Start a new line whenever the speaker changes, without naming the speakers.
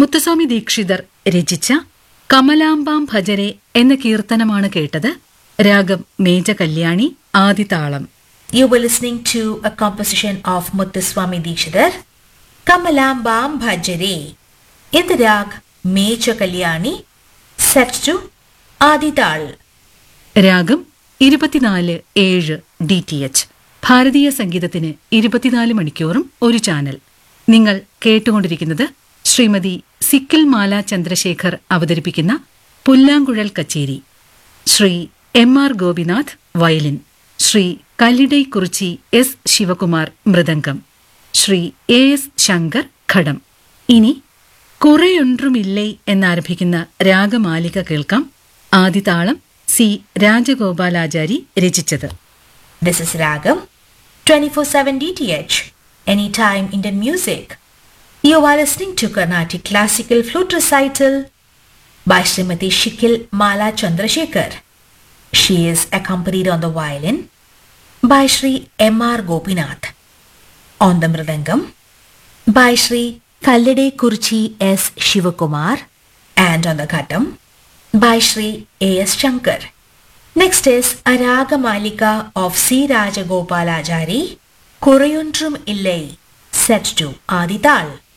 മുത്തുസ്വാമി ദീക്ഷിതർ രചിച്ച കമലാംബാം ഭജരെ എന്ന കീർത്തനമാണ് കേട്ടത് രാഗം മേജ Kalyani ആദിതാളം
You were listening to a composition of Muthuswami Dikshidhar, Kamalambam Bhajare, in the rag Mecha Kalyani, set to Adidal.
രാഗം ഇരുപത്തിനാല് ഏഴ് ഡി ടി എച്ച് ഭാരതീയ സംഗീതത്തിന് ഇരുപത്തിനാല് മണിക്കൂറും ഒരു ചാനൽ നിങ്ങൾ കേട്ടുകൊണ്ടിരിക്കുന്നത് ശ്രീമതി സിക്കിൽ മാല ചന്ദ്രശേഖർ അവതരിപ്പിക്കുന്ന പുല്ലാങ്കുഴൽ കച്ചേരി Shri M R Gopinath violin Shri Kallidaikurichi S Sivakumar mridangam Shri A S Shankar ghatam ഇനി കുറെയൊன்றுമില്ലേ എന്നാരംഭിക്കുന്ന രാഗമാലിക കേൾക്കാം ആദിതാളം സി രാജഗോപാലാചാരി രചിച്ചത്
This is Ragam 24/7 DTH, anytime Indian music. You are listening to Carnatic Classical Flute Recital by Srimati Shikil Mala Chandrasekhar. She is accompanied on the violin by Sri M.R. Gopinath. On the mridangam by Sri Kallide Kurchi S. Shivakumar and on the ghatam by Sri A.S. Shankar. Next is a Raga Malika of C. Rajagopalachari, Kurayundrum Illai, set to Adital.